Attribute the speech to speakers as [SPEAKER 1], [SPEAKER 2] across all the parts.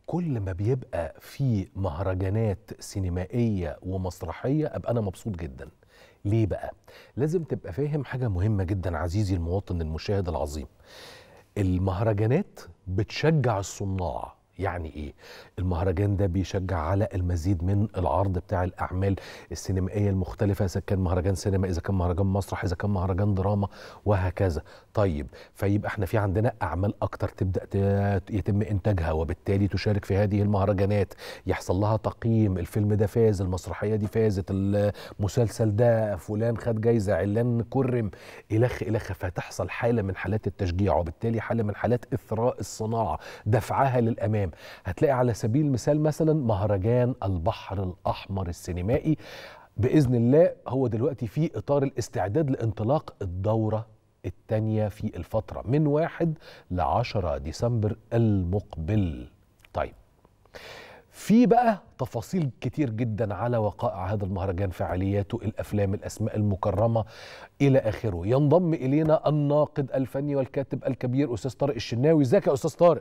[SPEAKER 1] كل ما بيبقى في مهرجانات سينمائيه ومسرحيه ابقى انا مبسوط جدا ليه بقى لازم تبقى فاهم حاجه مهمه جدا عزيزي المواطن المشاهد العظيم المهرجانات بتشجع الصناع يعني ايه المهرجان ده بيشجع على المزيد من العرض بتاع الاعمال السينمائيه المختلفه اذا كان مهرجان سينما اذا كان مهرجان مسرح اذا كان مهرجان دراما وهكذا طيب فيبقى احنا في عندنا اعمال اكتر تبدا ت- يتم انتاجها وبالتالي تشارك في هذه المهرجانات يحصل لها تقييم الفيلم ده فاز المسرحيه دي فازت المسلسل ده فلان خد جايزه علان كرم الخ الخ فتحصل حاله من حالات التشجيع وبالتالي حاله من حالات اثراء الصناعه دفعها للامام هتلاقي على سبيل المثال مثلا مهرجان البحر الاحمر السينمائي باذن الله هو دلوقتي في اطار الاستعداد لانطلاق الدوره الثانيه في الفتره من واحد ل 10 ديسمبر المقبل طيب في بقى تفاصيل كتير جدا على وقائع هذا المهرجان فعالياته الافلام الاسماء المكرمه الى اخره ينضم الينا الناقد الفني والكاتب الكبير استاذ طارق الشناوي ازيك يا استاذ طارق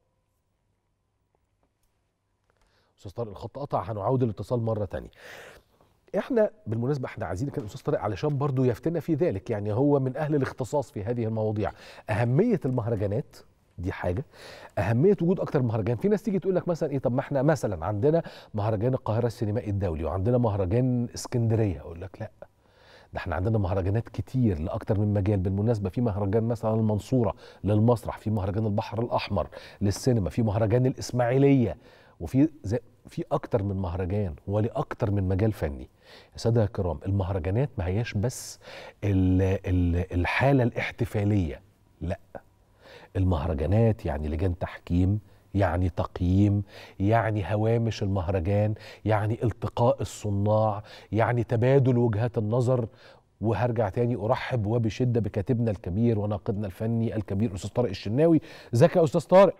[SPEAKER 1] استاذ طارق الخط قطع هنعود الاتصال مره تانية احنا بالمناسبه احنا عايزين كان الاستاذ طارق علشان برضو يفتنا في ذلك يعني هو من اهل الاختصاص في هذه المواضيع اهميه المهرجانات دي حاجه اهميه وجود اكتر مهرجان في ناس تيجي تقول لك مثلا ايه طب ما احنا مثلا عندنا مهرجان القاهره السينمائي الدولي وعندنا مهرجان اسكندريه اقول لك لا ده احنا عندنا مهرجانات كتير لاكتر من مجال بالمناسبه في مهرجان مثلا المنصوره للمسرح في مهرجان البحر الاحمر للسينما في مهرجان الاسماعيليه وفي زي في اكتر من مهرجان ولاكتر من مجال فني يا ساده الكرام المهرجانات ما هياش بس ال ال الحاله الاحتفاليه لا المهرجانات يعني لجان تحكيم يعني تقييم يعني هوامش المهرجان يعني التقاء الصناع يعني تبادل وجهات النظر وهرجع تاني ارحب وبشده بكاتبنا الكبير وناقدنا الفني الكبير استاذ طارق الشناوي ازيك يا استاذ طارق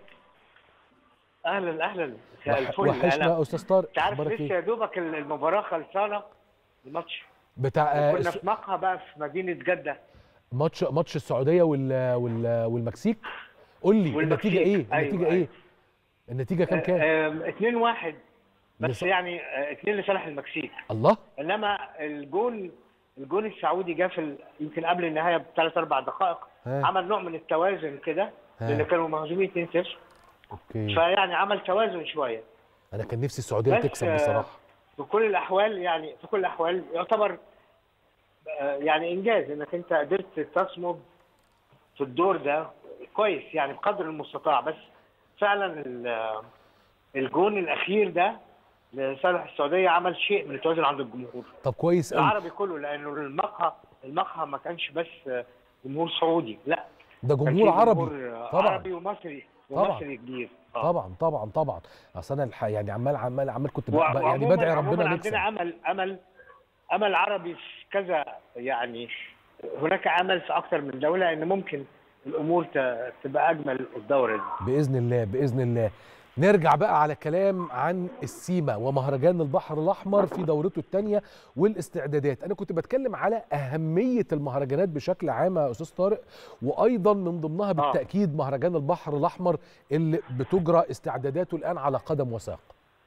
[SPEAKER 2] اهلا اهلا مساء
[SPEAKER 1] وح-
[SPEAKER 2] الفل
[SPEAKER 1] وحشنا
[SPEAKER 2] أنا-
[SPEAKER 1] يا استاذ طارق
[SPEAKER 2] انت عارف
[SPEAKER 1] أخبارك
[SPEAKER 2] لسه
[SPEAKER 1] إيه؟
[SPEAKER 2] يا دوبك المباراه خلصانه الماتش
[SPEAKER 1] بتاع آه،
[SPEAKER 2] كنا
[SPEAKER 1] الس-
[SPEAKER 2] في مقهى بقى في مدينه جده
[SPEAKER 1] ماتش ماتش السعوديه وال وال والمكسيك قول لي
[SPEAKER 2] والمكسيك.
[SPEAKER 1] النتيجه ايه
[SPEAKER 2] أيوة،
[SPEAKER 1] النتيجه
[SPEAKER 2] أيوة.
[SPEAKER 1] ايه النتيجه كام كام
[SPEAKER 2] 2 1 بس
[SPEAKER 1] لص-
[SPEAKER 2] يعني 2 لصالح المكسيك
[SPEAKER 1] الله
[SPEAKER 2] انما الجون الجون السعودي جه في ال- يمكن قبل النهايه بثلاث اربع دقائق
[SPEAKER 1] ها.
[SPEAKER 2] عمل نوع من التوازن كده
[SPEAKER 1] ها.
[SPEAKER 2] لان كانوا مهزومين 2 0
[SPEAKER 1] اوكي
[SPEAKER 2] فيعني عمل توازن شويه
[SPEAKER 1] انا كان نفسي السعوديه
[SPEAKER 2] بس،
[SPEAKER 1] تكسب
[SPEAKER 2] آه،
[SPEAKER 1] بصراحه
[SPEAKER 2] في كل الاحوال يعني في كل الاحوال يعتبر آه، يعني انجاز انك انت قدرت تصمد في الدور ده كويس يعني بقدر المستطاع بس فعلا ال- الجون الاخير ده لصالح السعوديه عمل شيء من التوازن عند الجمهور
[SPEAKER 1] طب كويس قوي
[SPEAKER 2] العربي كله لانه المقهى المقهى ما كانش بس آه، جمهور سعودي لا
[SPEAKER 1] ده
[SPEAKER 2] كان
[SPEAKER 1] جمهور
[SPEAKER 2] في
[SPEAKER 1] عربي
[SPEAKER 2] جمهور، آه،
[SPEAKER 1] طبعا
[SPEAKER 2] عربي ومصري
[SPEAKER 1] طبعا.
[SPEAKER 2] ومصري كبير آه.
[SPEAKER 1] طبعا طبعا طبعا اصل انا الح... يعني عمال عمال عمال كنت ب...
[SPEAKER 2] و-
[SPEAKER 1] ب- يعني
[SPEAKER 2] وعموماً-
[SPEAKER 1] بدعي
[SPEAKER 2] عموماً
[SPEAKER 1] ربنا نكسب
[SPEAKER 2] عندنا امل امل امل عربي في كذا يعني هناك امل في اكثر من دوله ان ممكن الامور ت- تبقى اجمل الدوره دي
[SPEAKER 1] باذن الله باذن الله نرجع بقى على كلام عن السيما ومهرجان البحر الاحمر في دورته الثانيه والاستعدادات انا كنت بتكلم على اهميه المهرجانات بشكل عام يا استاذ طارق وايضا من ضمنها بالتاكيد مهرجان البحر الاحمر اللي بتجرى استعداداته الان على قدم وساق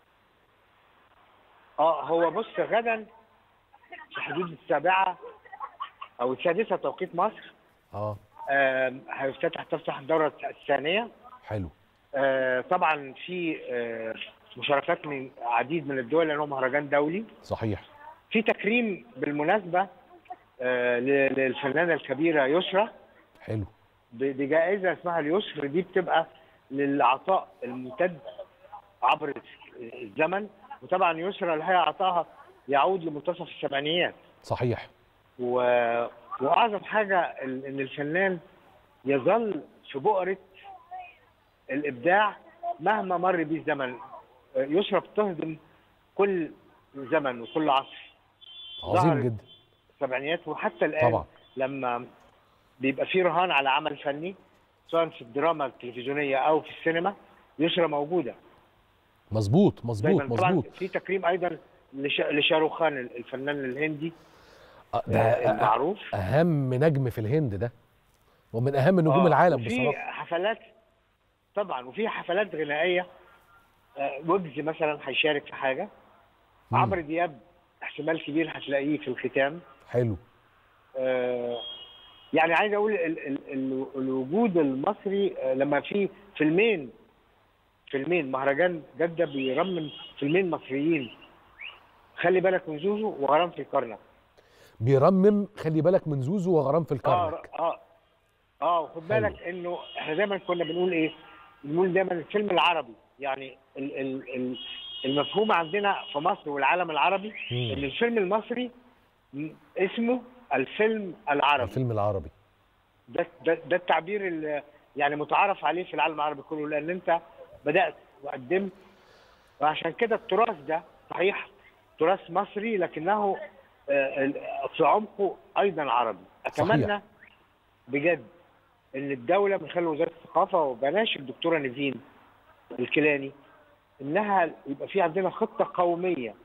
[SPEAKER 2] اه هو بص غدا في حدود السابعه او السادسه توقيت مصر
[SPEAKER 1] اه
[SPEAKER 2] آم، هيفتتح تفتح الدوره الثانيه
[SPEAKER 1] حلو
[SPEAKER 2] آه، طبعا في آه، مشاركات من عديد من الدول لانه مهرجان دولي
[SPEAKER 1] صحيح
[SPEAKER 2] في تكريم بالمناسبه آه، ل- للفنانه الكبيره يسرى
[SPEAKER 1] حلو
[SPEAKER 2] ب- بجائزه اسمها اليسر دي بتبقى للعطاء الممتد عبر الزمن وطبعا يسرى الحقيقه عطاها يعود لمنتصف السبعينيات
[SPEAKER 1] صحيح
[SPEAKER 2] و... واعظم حاجه ال- ان الفنان يظل في بؤره الابداع مهما مر بيه الزمن يسرى بتهضم كل زمن وكل عصر
[SPEAKER 1] عظيم
[SPEAKER 2] ظهرت
[SPEAKER 1] جدا
[SPEAKER 2] السبعينيات وحتى الان
[SPEAKER 1] طبعا
[SPEAKER 2] لما بيبقى في رهان على عمل فني سواء في الدراما التلفزيونيه او في السينما يسرى موجوده
[SPEAKER 1] مظبوط مظبوط
[SPEAKER 2] دايما طبعا
[SPEAKER 1] مظبوط
[SPEAKER 2] في تكريم ايضا لش... لشاروخ خان الفنان الهندي
[SPEAKER 1] آه، ده
[SPEAKER 2] آه،
[SPEAKER 1] أ-
[SPEAKER 2] المعروف
[SPEAKER 1] اهم نجم في الهند ده ومن اهم نجوم
[SPEAKER 2] آه،
[SPEAKER 1] العالم
[SPEAKER 2] وفي
[SPEAKER 1] بصراحه
[SPEAKER 2] حفلات طبعا وفي حفلات غنائيه آه، ويجز مثلا هيشارك في حاجه
[SPEAKER 1] مم.
[SPEAKER 2] عمرو دياب احتمال كبير هتلاقيه في الختام
[SPEAKER 1] حلو
[SPEAKER 2] آه، يعني عايز اقول ال- ال- ال- الوجود المصري آه، لما في فيلمين فيلمين مهرجان جده بيرمم فيلمين مصريين خلي بالك من زوزو وغرام في الكرنك
[SPEAKER 1] بيرمم خلي بالك من زوزو وغرام في
[SPEAKER 2] اه
[SPEAKER 1] الكرنك
[SPEAKER 2] اه اه وخد بالك انه احنا دايما كنا بنقول ايه؟ بنقول دايما الفيلم العربي يعني ال ال ال المفهوم عندنا في مصر والعالم العربي
[SPEAKER 1] مم.
[SPEAKER 2] ان الفيلم المصري م- اسمه الفيلم العربي
[SPEAKER 1] الفيلم العربي
[SPEAKER 2] ده ده, ده التعبير اللي يعني متعارف عليه في العالم العربي كله لان انت بدات وقدمت وعشان كده التراث ده صحيح تراث مصري لكنه آه، ال- في عمقه ايضا عربي اتمنى
[SPEAKER 1] صحيح.
[SPEAKER 2] بجد ان الدوله من خلال وزاره الثقافه وبلاش الدكتوره نيفين الكيلاني انها يبقى في عندنا خطه قوميه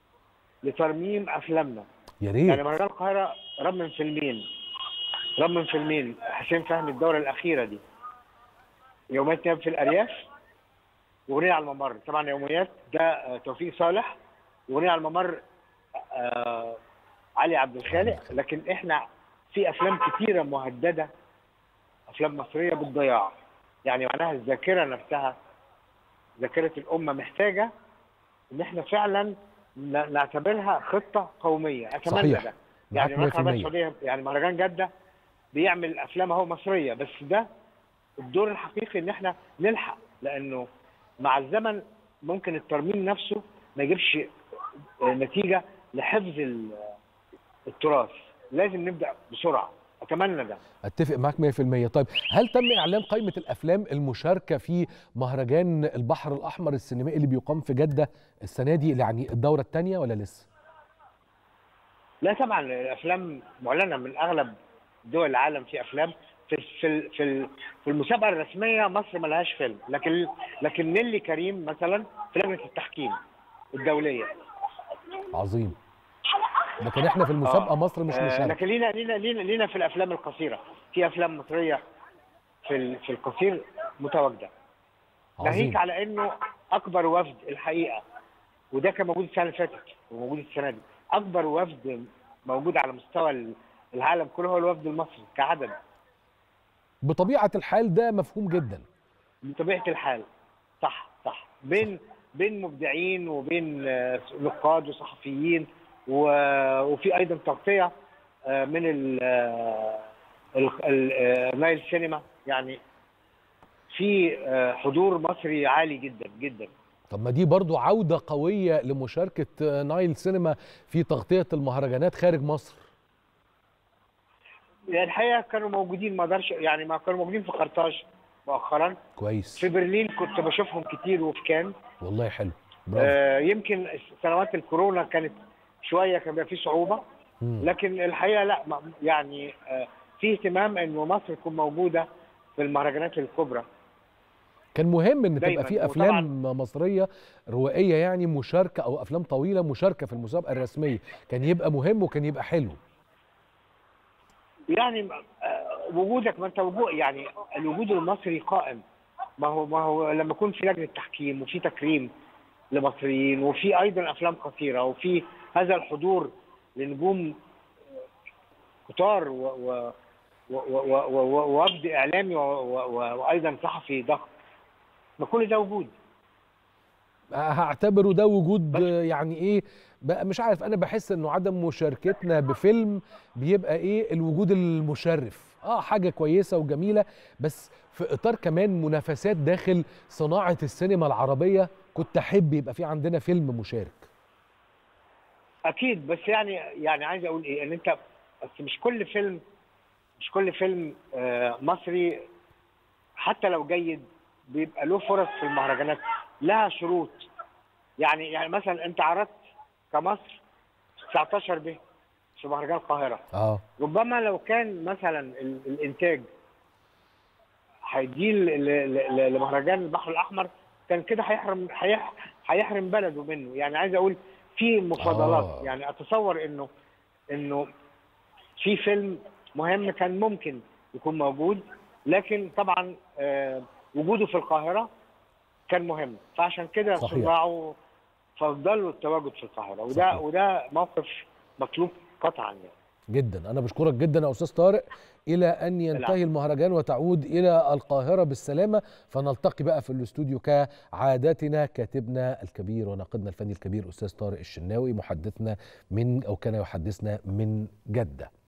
[SPEAKER 2] لترميم افلامنا
[SPEAKER 1] يا
[SPEAKER 2] يعني
[SPEAKER 1] ريت
[SPEAKER 2] مهرجان القاهره رمم فيلمين رمم فيلمين حسين فهمي الدوره الاخيره دي يوميات نياب في الارياف واغنيه على الممر طبعا يوميات ده آه، توفيق صالح واغنيه على الممر آه علي عبد الخالق لكن احنا في افلام كتيره مهدده افلام مصريه بالضياع يعني معناها الذاكره نفسها ذاكره الامه محتاجه ان احنا فعلا ن- نعتبرها خطه قوميه اتمنى
[SPEAKER 1] صحيح.
[SPEAKER 2] ده
[SPEAKER 1] معاك
[SPEAKER 2] يعني مهرجان
[SPEAKER 1] 100%.
[SPEAKER 2] السعوديه يعني مهرجان جده بيعمل افلام اهو مصريه بس ده الدور الحقيقي ان احنا نلحق لانه مع الزمن ممكن الترميم نفسه ما يجيبش آه، نتيجه لحفظ ال- التراث لازم نبدا بسرعه اتمنى ده
[SPEAKER 1] اتفق معاك 100% طيب هل تم اعلان قائمه الافلام المشاركه في مهرجان البحر الاحمر السينمائي اللي بيقام في جده السنه دي يعني الدوره الثانيه ولا لسه
[SPEAKER 2] لا طبعا الافلام معلنه من اغلب دول العالم في افلام في في في في المسابقه الرسميه مصر ما لهاش فيلم لكن لكن نيلي كريم مثلا في لجنه التحكيم الدوليه
[SPEAKER 1] عظيم لكن احنا في المسابقه
[SPEAKER 2] آه.
[SPEAKER 1] مصر مش
[SPEAKER 2] آه،
[SPEAKER 1] مشاركه
[SPEAKER 2] لكن لينا لينا لينا لينا في الافلام القصيره في افلام مصريه في ال- في القصير متواجده ناهيك
[SPEAKER 1] عظيم
[SPEAKER 2] على انه اكبر وفد الحقيقه وده كان موجود السنه اللي فاتت وموجود السنه دي اكبر وفد موجود على مستوى العالم كله هو الوفد المصري كعدد
[SPEAKER 1] بطبيعه الحال ده مفهوم جدا
[SPEAKER 2] بطبيعه الحال صح صح بين بين مبدعين وبين آه، نقاد وصحفيين و- وفي ايضا تغطيه آه، من ال- آه، ال- ال- آه، نايل سينما يعني في آه، حضور مصري عالي جدا جدا
[SPEAKER 1] طب ما دي برضو عوده قويه لمشاركه آه، نايل سينما في تغطيه المهرجانات خارج مصر
[SPEAKER 2] يعني الحقيقه كانوا موجودين ما اقدرش يعني ما كانوا موجودين في قرطاج مؤخرا
[SPEAKER 1] كويس
[SPEAKER 2] في برلين كنت بشوفهم كتير وفي كان
[SPEAKER 1] والله حلو برافو
[SPEAKER 2] آه، يمكن سنوات الكورونا كانت شويه كان بيبقى في صعوبه
[SPEAKER 1] مم.
[SPEAKER 2] لكن الحقيقه لا ما- يعني آه، في اهتمام انه مصر تكون موجوده في المهرجانات الكبرى
[SPEAKER 1] كان مهم ان
[SPEAKER 2] دايماً.
[SPEAKER 1] تبقى في
[SPEAKER 2] وطبعاً-
[SPEAKER 1] افلام مصريه روائيه يعني مشاركه او افلام طويله مشاركه في المسابقه الرسميه كان يبقى مهم وكان يبقى حلو
[SPEAKER 2] يعني آه، وجودك ما انت وجود يعني الوجود المصري قائم ما هو ما هو لما يكون في لجنه تحكيم وفي تكريم لمصريين وفي ايضا افلام قصيره وفي هذا الحضور لنجوم كتار و و و- و- و- و- ووفد اعلامي و- و- و- وايضا صحفي ضخم ما كل ده وجود
[SPEAKER 1] هعتبره ده وجود
[SPEAKER 2] بس-
[SPEAKER 1] آه، يعني ايه بقى مش عارف انا بحس انه عدم مشاركتنا بفيلم بيبقى ايه الوجود المشرف اه حاجه كويسه وجميله بس في اطار كمان منافسات داخل صناعه السينما العربيه كنت احب يبقى في عندنا فيلم مشارك
[SPEAKER 2] اكيد بس يعني يعني عايز اقول ايه ان انت بس مش كل فيلم مش كل فيلم آه، مصري حتى لو جيد بيبقى له فرص في المهرجانات لها شروط يعني يعني مثلا انت عرضت كمصر 19 ب في مهرجان القاهره
[SPEAKER 1] اه
[SPEAKER 2] ربما لو كان مثلا ال- الانتاج هيديه ل- ل- ل- لمهرجان البحر الاحمر كان كده هيحرم هيح- هيحرم بلده منه يعني عايز اقول في مفاضلات
[SPEAKER 1] آه.
[SPEAKER 2] يعني اتصور انه انه في فيلم مهم كان ممكن يكون موجود لكن طبعا آه، وجوده في القاهره كان مهم فعشان كده
[SPEAKER 1] صحيح.
[SPEAKER 2] صناعه فضلوا التواجد في القاهره وده
[SPEAKER 1] صحيح.
[SPEAKER 2] وده موقف مطلوب قطعا يعني
[SPEAKER 1] جدا انا بشكرك جدا يا استاذ طارق الى ان ينتهي المهرجان وتعود الى القاهره بالسلامه فنلتقي بقى في الاستوديو كعادتنا كاتبنا الكبير وناقدنا الفني الكبير استاذ طارق الشناوي محدثنا من او كان يحدثنا من جده